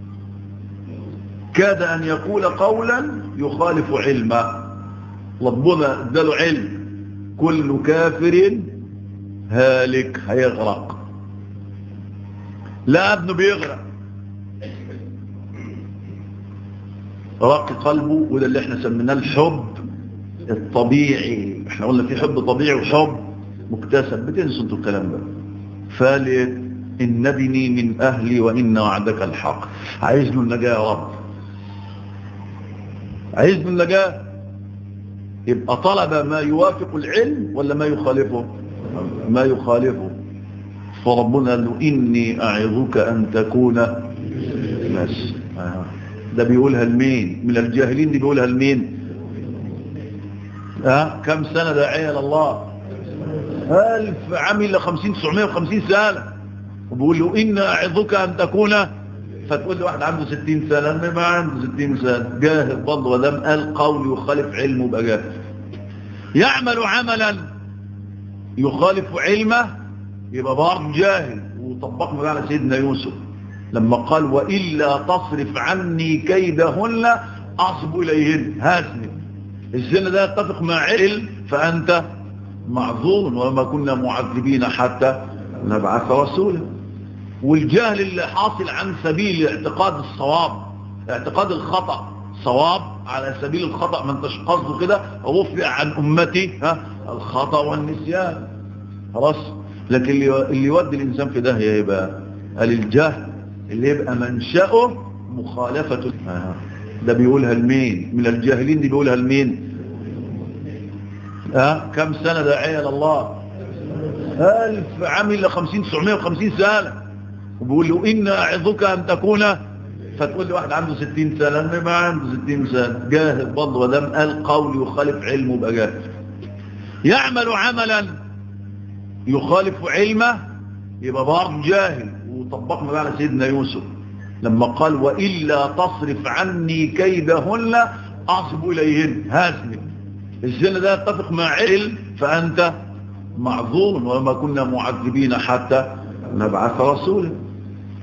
كاد ان يقول قولا يخالف علمه ربنا اداله علم كل كافر هالك هيغرق لا ابنه بيغرق رق قلبه وده اللي احنا سميناه الحب الطبيعي احنا قلنا في حب طبيعي وحب مكتسب بتنسوا انتوا الكلام ده فالت ان ابني من اهلي وان وعدك الحق عايز له النجاه يا رب عايز له النجاه يبقى طلب ما يوافق العلم ولا ما يخالفه ما يخالفه فربنا قال له إني أعظك أن تكون بس ده بيقولها لمين من الجاهلين دي بيقولها لمين ها كم سنة داعية لله ألف عمل خمسين تسعمائة وخمسين سنة وبيقول له إن أعظك أن تكون فتقول له واحد عنده ستين سنة ما عنده ستين سنة جاهل برضه ودام قال قول يخالف علمه بقى جاهل يعمل عملا يخالف علمه يبقى برضه جاهل وطبقنا ده على سيدنا يوسف لما قال وإلا تصرف عني كيدهن أصب إليهن هاتني الزنا ده يتفق مع علم فأنت معذور وما كنا معذبين حتى نبعث رسولا والجهل اللي حاصل عن سبيل اعتقاد الصواب اعتقاد الخطأ صواب على سبيل الخطأ ما انتش قصده كده رفع عن أمتي ها الخطأ والنسيان خلاص لكن اللي اللي يودي الإنسان في ده يبقى قال الجهل اللي يبقى منشأه مخالفة ده بيقولها لمين من الجاهلين دي بيقولها لمين ها كم سنة داعية لله ألف عمل خمسين تسعمائة وخمسين سنة وبيقول له إن أعظك أن تكون فتقول لي واحد عنده ستين سنة ما عنده ستين سنة جاهل برضه ودام قال قول يخالف علمه بقى جاهل يعمل عملا يخالف علمه يبقى برضه جاهل وطبقنا ده على سيدنا يوسف لما قال وإلا تصرف عني كيدهن أصب إليهن هاتني الزنا ده يتفق مع علم فأنت معذور وما كنا معذبين حتى نبعث رسولا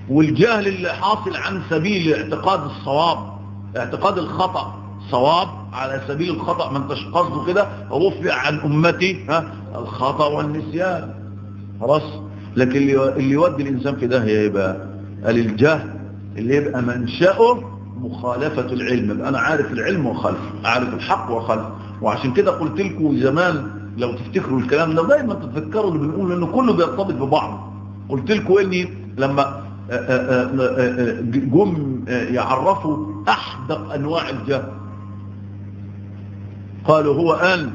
والجهل اللي حاصل عن سبيل اعتقاد الصواب اعتقاد الخطأ صواب على سبيل الخطأ ما انتش قصده كده رفع عن أمتي ها الخطأ والنسيان خلاص لكن اللي اللي يودي الإنسان في ده يبقى قال الجهل اللي يبقى منشأه مخالفة العلم يبقى أنا عارف العلم وخلف عارف الحق وخلف وعشان كده قلت لكم زمان لو تفتكروا الكلام ده دايما تتذكروا اللي بنقول انه كله بيرتبط ببعض قلت لكم اني لما جم يعرفوا احدق انواع الجهل قالوا هو ان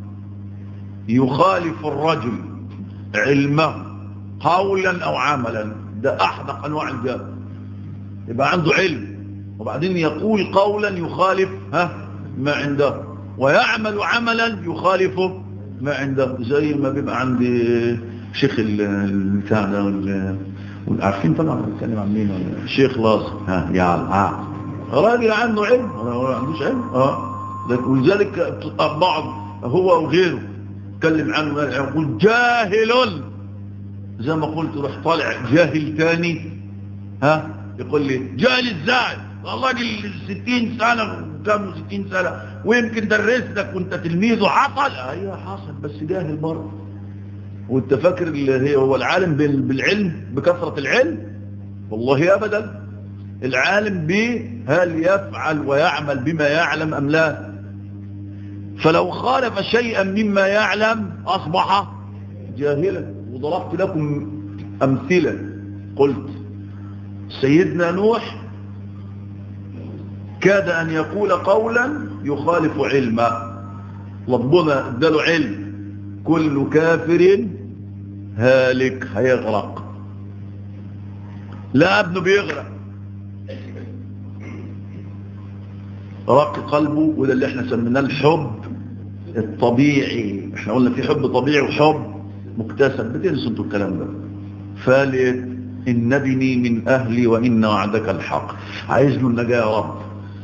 يخالف الرجل علمه قولا او عملا ده احدق انواع الجهل يبقى عنده علم وبعدين يقول قولا يخالف ها ما عنده ويعمل عملا يخالفه ما عنده زي ما بيبقى عند شيخ البتاع ده عارفين طبعا بنتكلم عن مين الشيخ لاصق ها يا ها راجل عنده علم ما عندوش علم اه ولذلك بعض هو وغيره اتكلم عنه يقول جاهل زي ما قلت روح طالع جاهل تاني ها يقول لي جاهل ازاي راجل 60 سنه كم 60 سنه ويمكن درستك وانت تلميذه حصل ايوه حصل بس جاهل برضه وانت فاكر اللي هي هو العالم بالعلم بكثرة العلم والله ابدا العالم به هل يفعل ويعمل بما يعلم ام لا فلو خالف شيئا مما يعلم اصبح جاهلا وضربت لكم امثلة قلت سيدنا نوح كاد ان يقول قولا يخالف علمه ربنا اداله علم كل كافر هالك هيغرق لا ابنه بيغرق رق قلبه وده اللي احنا سميناه الحب الطبيعي احنا قلنا في حب طبيعي وحب مكتسب بتنسوا انتوا الكلام ده فالت ان ابني من اهلي وان وعدك الحق عايز له النجاه يا رب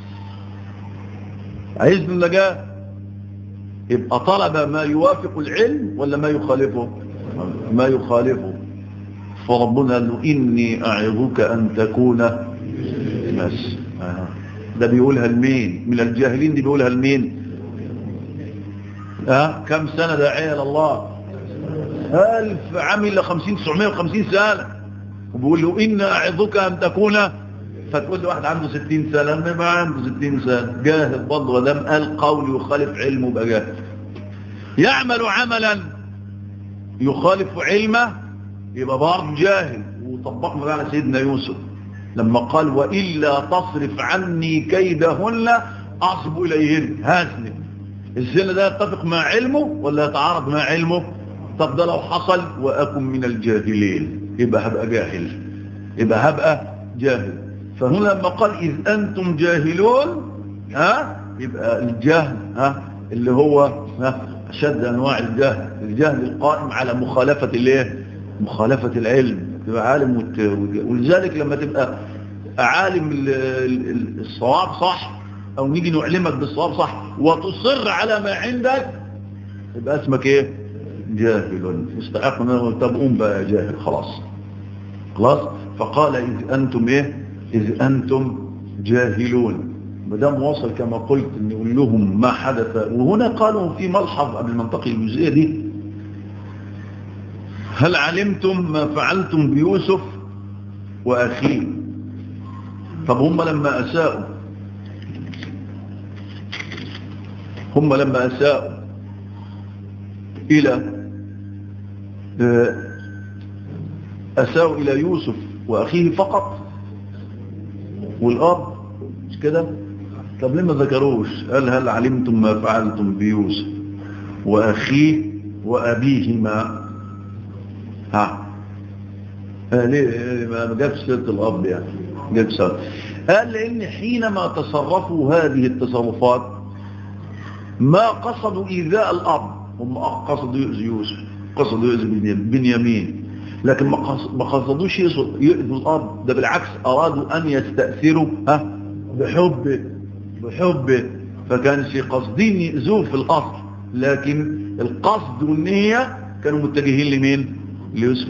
عايز له النجاه يبقى طلب ما يوافق العلم ولا ما يخالفه ما يخالفه فربنا قال له إني أعظك أن تكون بس آه. ده بيقولها لمين من الجاهلين دي بيقولها لمين آه. كم سنة داعية لله ألف عمل خمسين تسعمائة وخمسين سنة وبيقول له إن أعظك أن تكون فتقول له واحد عنده ستين سنة ما يبقى عنده ستين سنة جاهل برضه ودام قال قول يخالف علمه بقى جاهل يعمل عملا يخالف علمه يبقى برضه جاهل وطبقنا على سيدنا يوسف لما قال وإلا تصرف عني كيدهن أصب إليهن هازني الزنا ده يتفق مع علمه ولا يتعارض مع علمه طب ده لو حصل وأكن من الجاهلين يبقى هبقى جاهل يبقى هبقى جاهل فهنا لما قال إذ أنتم جاهلون ها يبقى الجهل ها اللي هو ها أشد أنواع الجهل الجهل القائم على مخالفة الايه مخالفة العلم تبقى عالم وت... ولذلك لما تبقى عالم الصواب صح أو نيجي نعلمك بالصواب صح وتصر على ما عندك يبقى اسمك ايه جاهل مستحق طب قوم بقى جاهل خلاص خلاص فقال إذ أنتم ايه إذ أنتم جاهلون مدام وصل كما قلت أن يقول لهم ما حدث وهنا قالوا في ملحظ قبل منطقة الجزئية دي هل علمتم ما فعلتم بيوسف وأخيه طب هم لما أساءوا هم لما أساءوا إلى أساءوا إلى يوسف وأخيه فقط والأب مش كده طب ليه ما ذكروش قال هل علمتم ما فعلتم بيوسف وأخيه وأبيهما ها ليه ما جابش سيرة الأب يعني جاب سيرة قال لأن حينما تصرفوا هذه التصرفات ما قصدوا إيذاء الأب هم قصدوا يؤذي يوسف قصدوا يؤذي بنيامين لكن ما قصدوش يؤذوا الأرض ده بالعكس أرادوا أن يستأثروا ها بحبه بحبه فكانش قصدين يؤذوه في الأصل لكن القصد والنية كانوا متجهين لمين ليوسف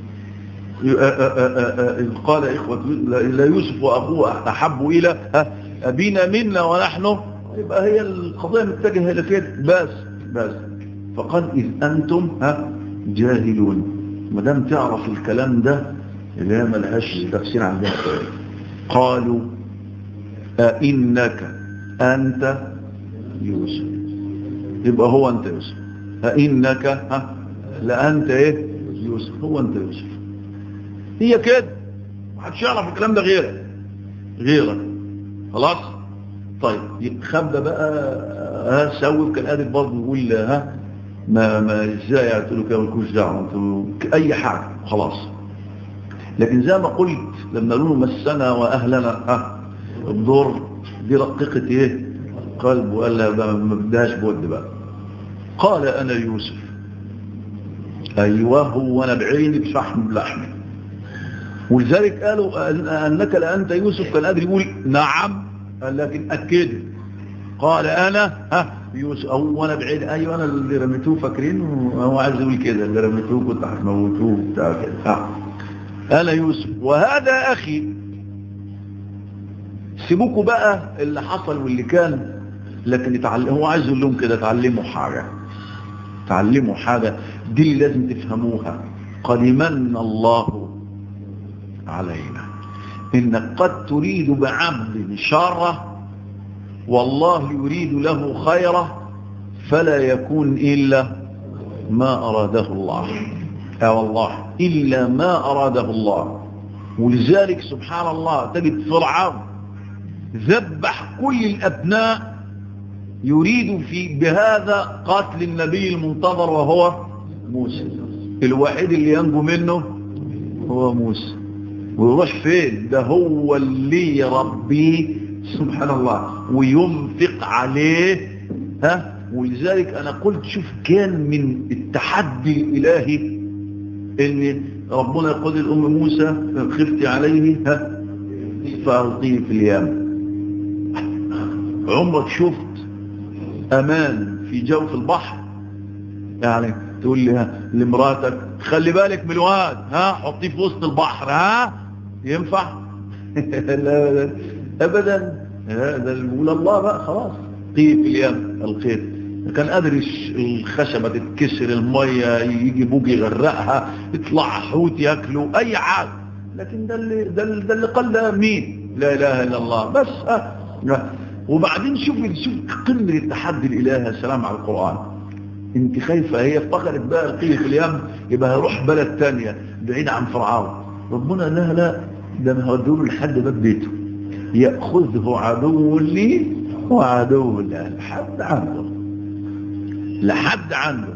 إذ قال إخوة لا يوسف وأخوه أحب إلى ها أبينا منا ونحن يبقى هي القضية متجهة إلى كده بس بس فقال إذ أنتم ها جاهلون ما دام تعرف الكلام ده اللي هي ملهاش تفسير عندنا قالوا أئنك أنت يوسف يبقى هو أنت يوسف أئنك ها لأنت إيه يوسف هو أنت يوسف هي كده محدش يعرف الكلام ده غيرك غيرك خلاص طيب خبى بقى ها سوي كان قادر برضه يقول ها ما ما ازاي قلت له كده مالكوش دعوه اي حاجه خلاص لكن زي ما قلت لما قالوا مسنا واهلنا ها الضر دي رققت ايه قلبه قال لا ما بدهاش بود بقى قال انا يوسف ايوه هو انا بعيني بشحم بلحمي ولذلك قالوا انك لانت يوسف كان قادر يقول نعم لكن اكد قال انا ها يوسف او انا بعيد ايوه انا اللي رميتوه فاكرين هو عايز يقول كده اللي رميتوه كنت هتموتوه بتاع كده ها انا يوسف وهذا اخي سيبوكوا بقى اللي حصل واللي كان لكن يتعلم هو عايز يقول لهم كده تعلموا حاجه تعلموا حاجه دي اللي لازم تفهموها قد من الله علينا انك قد تريد بعبد شره والله يريد له خيره فلا يكون الا ما اراده الله اه والله الا ما اراده الله ولذلك سبحان الله تجد فرعون ذبح كل الابناء يريد في بهذا قتل النبي المنتظر وهو موسى الوحيد اللي ينجو منه هو موسى ويروح فين ده هو اللي يربيه سبحان الله وينفق عليه ها ولذلك انا قلت شوف كان من التحدي الالهي ان ربنا يقول الام موسى خفت عليه ها فالقيه في اليم عمرك شفت امان في جوف البحر يعني تقول لي لمراتك خلي بالك من الواد ها حطيه في وسط البحر ها ينفع لا لا ابدا هذا المولى الله بقى خلاص قيه في اليم الخير كان قادر الخشبة تتكسر المية يجي بوجي يغرقها يطلع حوت ياكله اي حاجة لكن ده اللي, ده اللي, ده اللي قال ده مين لا اله الا الله بس ها وبعدين شوف شوف قمة التحدي الالهي السلام على القرآن انت خايفة هي افتكرت بقى القيه في اليم يبقى هيروح بلد تانية بعيد عن فرعون ربنا لا لا ده ما هودوه لحد باب بيته يأخذه عدو لي وعدو له لحد عنده لحد عنده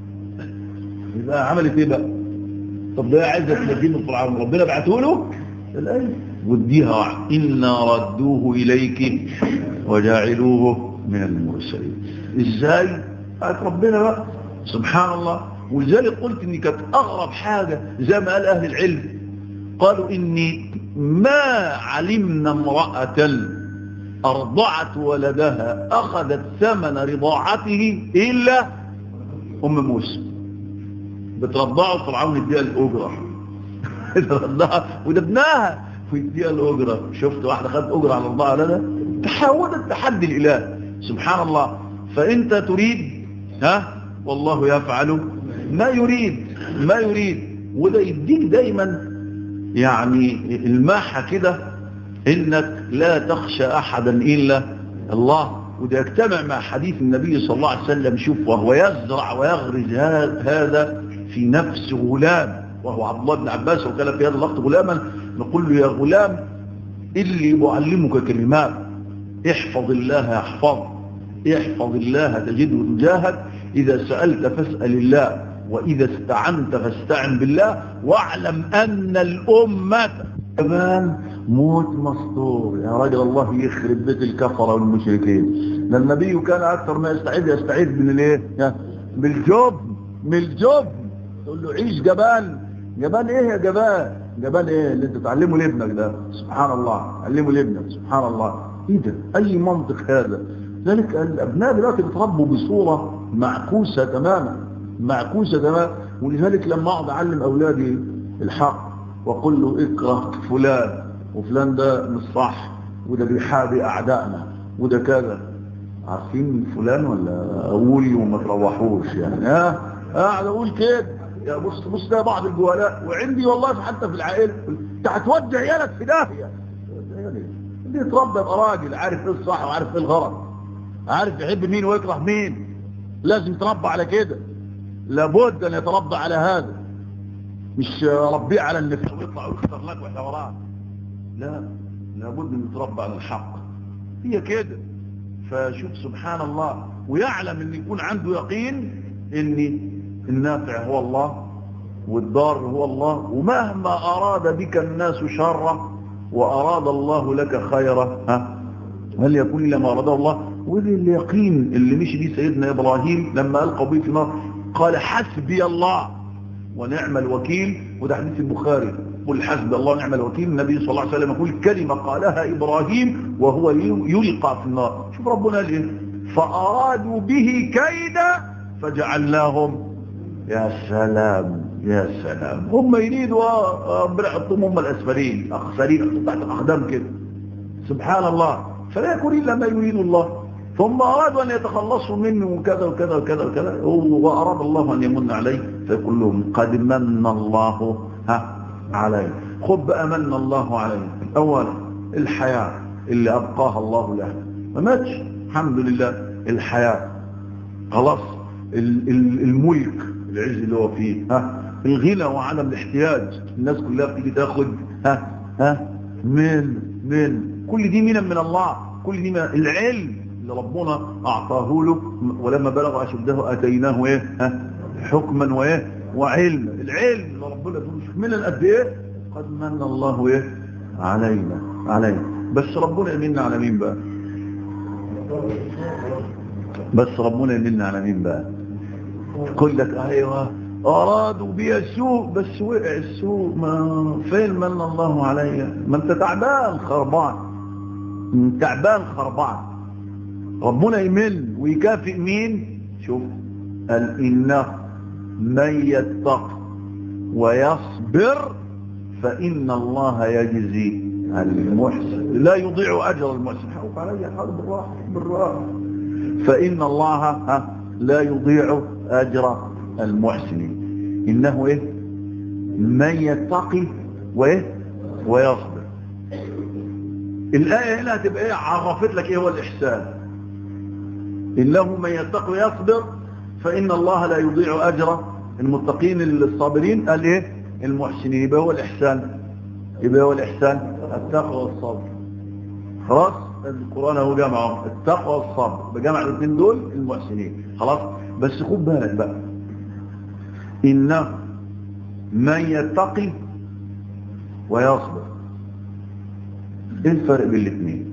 يبقى عملت ايه بقى طب ده عايزة تنجيه من فرعون ربنا بعته له الآية وديها إنا ردوه إليك وجاعلوه من المرسلين ازاي قالت ربنا بقى سبحان الله ولذلك قلت اني كانت اغرب حاجة زي ما قال اهل العلم قالوا اني ما علمنا امرأة ارضعت ولدها اخذت ثمن رضاعته الا ام موسى بترضعه فرعون يديها الاجرة ترضعها وده ابنها ويديها الاجرة شفت واحدة خدت اجرة على رضاعة ولدها تحول التحدي الاله سبحان الله فانت تريد ها والله يفعل ما يريد ما يريد وده يديك دايما يعني الماحة كده انك لا تخشى احدا الا الله وده يجتمع مع حديث النبي صلى الله عليه وسلم شوف وهو يزرع ويغرز هذا في نفس غلام وهو عبد الله بن عباس وكان في هذا الوقت غلاما نقول له يا غلام اللي معلمك كلمات احفظ الله يحفظ احفظ الله تجده تجاهك إذا سألت فاسأل الله وإذا استعنت فاستعن بالله واعلم أن الأمة كمان موت مسطور يا راجل الله يخرب بيت الكفرة والمشركين ده النبي كان أكثر ما يستعيد يستعيد من الايه بالجبن من الجبن تقول له عيش جبان جبان ايه يا جبان جبان ايه اللي انت تعلمه لابنك ده سبحان الله علمه لابنك سبحان الله ايه ده اي منطق هذا ذلك الابناء دلوقتي بيتربوا بصورة معكوسة تماما معكوسة تماما ولذلك لما اقعد اعلم اولادي الحق واقول له اكره فلان وفلان ده مش صح وده بيحابي اعدائنا وده كذا عارفين فلان ولا اقولي وما تروحوش يعني ها قاعد اقول كده يا بص بص ده بعض الجولاء وعندي والله حتى في العائله انت هتودي عيالك في داهيه اللي يتربى يبقى راجل عارف ايه الصح وعارف ايه الغلط عارف يحب مين ويكره مين لازم يتربى على كده لابد ان يتربى على هذا مش ربيه على النفس ويطلع ويختار لك واحنا وراه لا لابد ان يتربى على الحق هي كده فشوف سبحان الله ويعلم ان يكون عنده يقين ان النافع هو الله والضار هو الله ومهما اراد بك الناس شرا واراد الله لك خيرا ها هل يكون الا ما اراده الله وده اليقين اللي مشي بيه سيدنا ابراهيم لما القى به في النار قال حسبي الله ونعم الوكيل وده حديث البخاري قل حسبي الله ونعم الوكيل النبي صلى الله عليه وسلم يقول كلمة قالها إبراهيم وهو يلقى في النار شوف ربنا قال ايه فأرادوا به كيدا فجعلناهم يا سلام يا سلام هم يريدوا ربنا يحطهم هم الأسفلين أخسرين تحت الأقدام كده سبحان الله فلا يكون إلا ما يريد الله ثم أرادوا أن يتخلصوا منه وكذا وكذا وكذا وكذا وأراد الله أن يمن عليه فيقول لهم قد من الله ها عليه خب أمن الله عليه أولا الحياة اللي أبقاها الله له ما ماتش الحمد لله الحياة خلاص الملك العز اللي هو فيه ها الغنى وعدم الاحتياج الناس كلها بتيجي تاخد ها ها من من كل دي من من الله كل دي من العلم اللي ربنا اعطاه له ولما بلغ اشده اتيناه ايه ها حكما وايه وعلم العلم اللي ربنا من قد ايه قد من الله ايه علينا علينا بس ربنا يمن على مين بقى بس ربنا يمن على مين بقى يقول لك ايوه ارادوا بي السوء بس وقع السوء ما فين من الله عليا ما انت تعبان خربان تعبان خربان ربنا يمن ويكافئ مين شوف قال انه من يتق ويصبر فإن الله يجزي المحسن لا يضيع أجر المحسن حوق علي حرب بالراحة بالراحة فإن الله ها لا يضيع أجر المحسنين إنه إيه من يتقي وإيه ويصبر الآية هنا هتبقى إيه عرفت لك إيه هو الإحسان إنه من يتقي ويصبر فإن الله لا يضيع أجر المتقين الصابرين قال إيه المحسنين يبقى هو الإحسان يبقى هو الإحسان التقوى والصبر خلاص القرآن هو جمعه التقوى والصبر بجمع الاثنين دول المحسنين خلاص بس خد بالك بقى إنه من يتقي ويصبر ايه الفرق بين الاثنين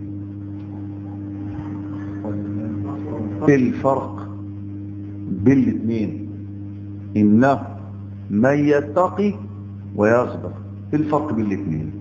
ايه الفرق بين الاثنين انه من يتقي ويصبر ايه الفرق بين الاثنين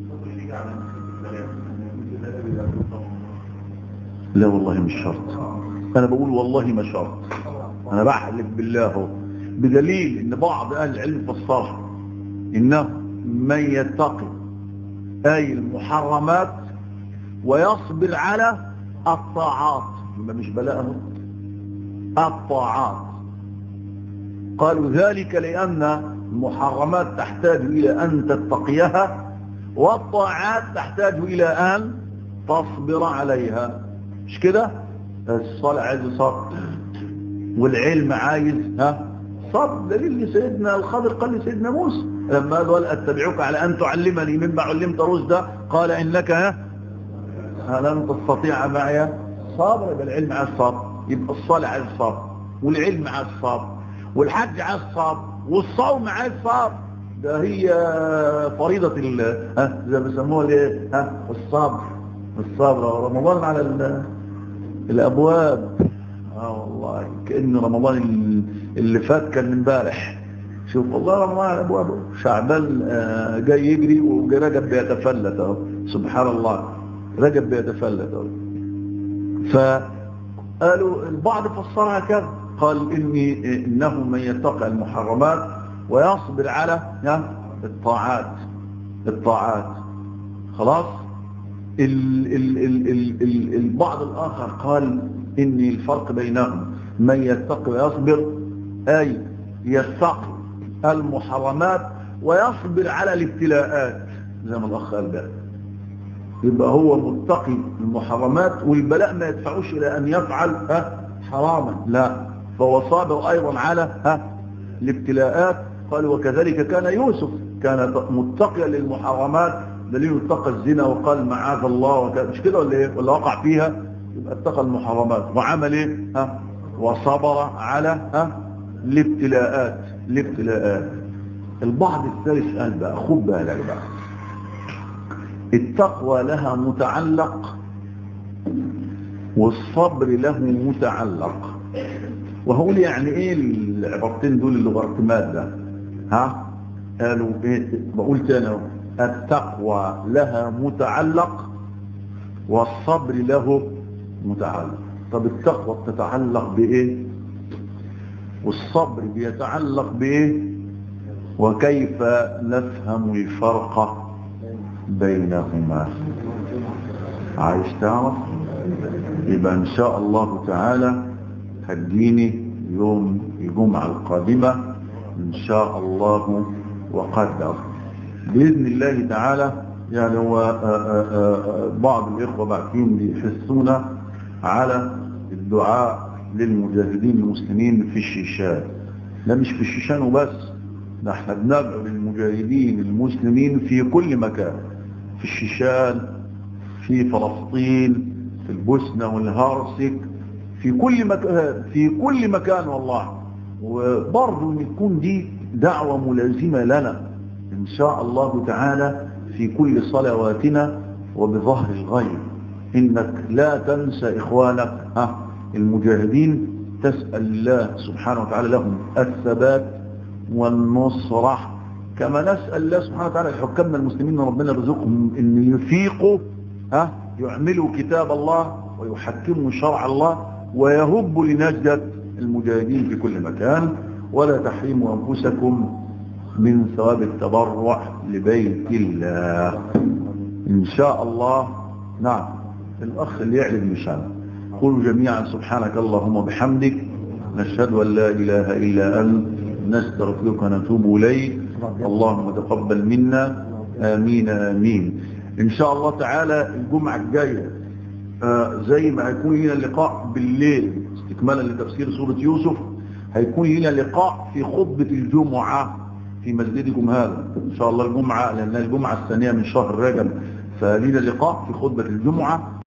لا والله مش شرط انا بقول والله ما شرط انا بحلف بالله هو بدليل ان بعض اهل العلم فسرها انه من يتقي اي المحرمات ويصبر على الطاعات ما مش بلاءه الطاعات قالوا ذلك لأن المحرمات تحتاج إلى أن تتقيها والطاعات تحتاج إلى أن تصبر عليها مش كده الصلاة عايز صبر والعلم عايز ها صبر دليل لسيدنا الخضر قال لسيدنا موسى لما قال ولا أتبعك على أن تعلمني مما علمت رشدا قال إنك ها لن تستطيع معي صبر يبقى العلم عايز صبر يبقى الصلاة عايز صبر والعلم عايز صبر والحج عايز صبر والصوم عايز صبر ده هي فريضة ال ها زي ما بيسموها الايه ها الصبر الصبر رمضان على ال... الابواب اه والله كأن رمضان اللي فات كان امبارح شوف والله رمضان على الابواب شعبان آه جاي يجري ورجب بيتفلت اهو سبحان الله رجب بيتفلت اهو فقالوا البعض فسرها كذا قال إني إنه من يتقى المحرمات ويصبر على الطاعات الطاعات خلاص ال ال ال ال ال البعض الآخر قال إن الفرق بينهم من يتقي ويصبر أي يتقي المحرمات ويصبر على الابتلاءات زي ما الأخ قال ده يبقى هو متقي المحرمات والبلاء ما يدفعوش إلى أن يفعل ها حراما لا فهو صابر أيضا على ها الابتلاءات قال وكذلك كان يوسف كان متقيا للمحرمات دليل اتقى الزنا وقال معاذ الله وكان مش كده ولا ايه ولا وقع فيها يبقى اتقى المحرمات وعمل ايه ها وصبر على ها الابتلاءات الابتلاءات البعض الثالث قال بقى خد بالك بقى التقوى لها متعلق والصبر له متعلق وهقول يعني ايه العبارتين دول اللغارتمات ده ها قالوا ايه بقول تاني التقوى لها متعلق والصبر له متعلق طب التقوى بتتعلق بايه والصبر بيتعلق بايه وكيف نفهم الفرق بينهما عايز تعرف يبقى ان شاء الله تعالى هديني يوم الجمعة القادمة ان شاء الله وقدر بإذن الله تعالى يعني هو بعض الإخوة بعثين بيحسونا على الدعاء للمجاهدين المسلمين في الشيشان لا مش في الشيشان وبس ده احنا بندعو للمجاهدين المسلمين في كل مكان في الشيشان في فلسطين في البوسنة والهارسك في كل مكان في كل مكان والله وبرضه ان تكون دي دعوة ملازمة لنا ان شاء الله تعالى في كل صلواتنا وبظهر الغيب انك لا تنسى اخوانك ها المجاهدين تسأل الله سبحانه وتعالى لهم الثبات والنصرة كما نسأل الله سبحانه وتعالى حكامنا المسلمين ربنا يرزقهم ان يفيقوا ها يعملوا كتاب الله ويحكموا شرع الله ويهبوا لنجدة المجاهدين في كل مكان ولا تحرموا أنفسكم من ثواب التبرع لبيت الله إن شاء الله نعم الأخ اللي يعلم مشان قولوا جميعا سبحانك اللهم وبحمدك نشهد أن لا إله إلا أنت نستغفرك ونتوب إليك اللهم تقبل منا آمين آمين إن شاء الله تعالى الجمعة الجاية آه زي ما هيكون لنا لقاء بالليل استكمالا لتفسير سورة يوسف هيكون لنا لقاء في خطبة الجمعة في مسجدكم هذا إن شاء الله الجمعة لأن الجمعة الثانية من شهر رجب فلينا لقاء في خطبة الجمعة